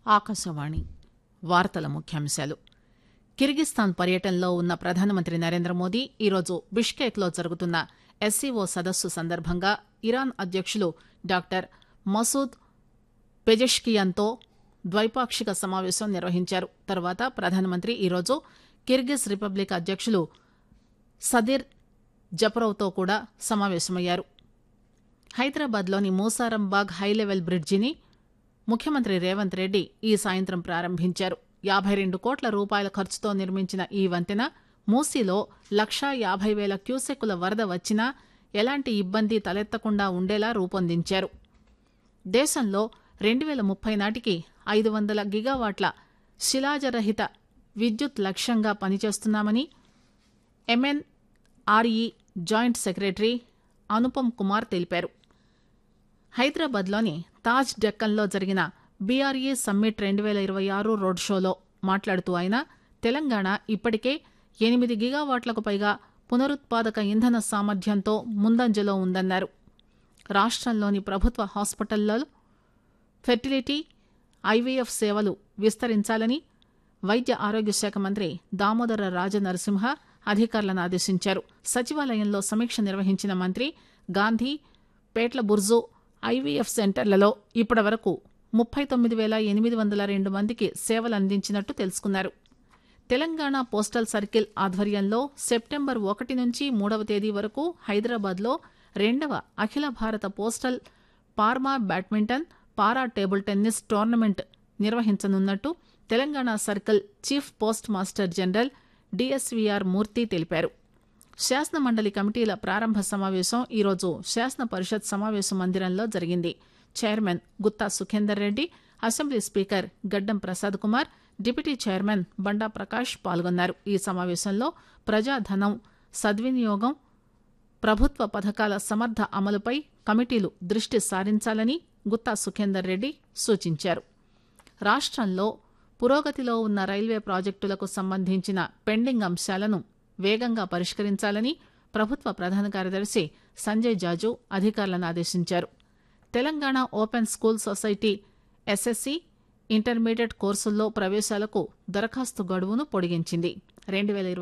ఆకాశవాణి వార్తల ముఖ్యాంశాలు కిర్గిస్థాన్ పర్యటనలో ఉన్న ప్రధానమంత్రి నరేంద్ర మోదీ ఈరోజు బిష్కేక్లో జరుగుతున్న ఎస్సీఓ సదస్సు సందర్భంగా ఇరాన్ అధ్యకులు డాక్టర్ మసూద్ పెజెష్కియాన్తో ద్వైపాక్షిక సమావేశం నిర్వహించారు తర్వాత ప్రధానమంత్రి ఈరోజు కిర్గిజ్ రిపబ్లిక్ అధ్యకులు సదిర్ జపరోవ్తో కూడా సమావేశమయ్యారు హైదరాబాద్లోని మూసారంబాగ్ హైలెవెల్ బ్రిడ్జిని ముఖ్యమంత్రి రేవంత్ రెడ్డి ఈ సాయంత్రం ప్రారంభించారు యాబై రెండు కోట్ల రూపాయల ఖర్చుతో నిర్మించిన ఈ వంతెన మూసీలో లక్షా యాబై వేల క్యూసెక్కుల వరద వచ్చినా ఎలాంటి ఇబ్బంది తలెత్తకుండా ఉండేలా రూపొందించారు దేశంలో రెండు వేల ముప్పై నాటికి ఐదు వందల గిగావాట్ల శిలాజరహిత విద్యుత్ లక్ష్యంగా పనిచేస్తున్నామని MNRE joint secretary Anupam Kumar తెలిపారు హైదరాబాద్లోని తాజ్ డెక్కన్లో జరిగిన బీఆర్ఈ సమ్మిట్ రెండు వేల ఇరవై ఆరు రోడ్ షోలో మాట్లాడుతూ ఆయన తెలంగాణ ఇప్పటికే ఎనిమిది గిగావాట్లకు పైగా పునరుత్పాదక ఇంధన సామర్థ్యంతో ముందంజలో ఉందన్నారు రాష్ట్రంలోని ప్రభుత్వ హాస్పిటల్లో ఫెర్టిలిటీ ఐవీఎఫ్ సేవలు విస్తరించాలని వైద్య ఆరోగ్య శాఖ మంత్రి దామోదర రాజనరసింహ అధికారులను ఆదేశించారు సచివాలయంలో సమీక్ష నిర్వహించిన మంత్రి గాంధీ పేట్ల బుర్జు ఐవీఎఫ్ సెంటర్లలో ఇప్పటివరకు ముప్పై తొమ్మిది వేల ఎనిమిది వందల రెండు మందికి సేవలు అందించినట్టు తెలుసుకున్నారు తెలంగాణ పోస్టల్ సర్కిల్ ఆధ్వర్యంలో సెప్టెంబర్ ఒకటి నుంచి మూడవ తేదీ వరకు హైదరాబాద్లో రెండవ అఖిల భారత పోస్టల్ పార్మా badminton para table tennis tournament నిర్వహించనున్నట్టు Telangana circle chief post master general DSVR Murthy తెలిపారు శాసన మండలి కమిటీల ప్రారంభ సమావేశం ఈరోజు శాసన పరిషత్ సమావేశ మందిరంలో జరిగింది chairman Gutta Sukhender Reddy assembly speaker Gaddam Prasad Kumar deputy chairman Banda Prakash పాల్గొన్నారు ఈ సమావేశంలో ప్రజాధనం సద్వినియోగం ప్రభుత్వ పథకాల సమర్థ అమలుపై కమిటీలు దృష్టి సారించాలని గుత్తా సుఖేందర్ రెడ్డి సూచించారు రాష్ట్రంలో పురోగతిలో ఉన్న రైల్వే ప్రాజెక్టులకు సంబంధించిన పెండింగ్ అంశాలను వేగంగా పరిష్కరించాలని ప్రభుత్వ ప్రధాన కార్యదర్శి సంజయ్ జాజు అధికారులను ఆదేశించారు Telangana open school society SSC intermediate కోర్సుల్లో ప్రవేశాలకు దరఖాస్తు గడువును పొడిగించింది రెండు వేల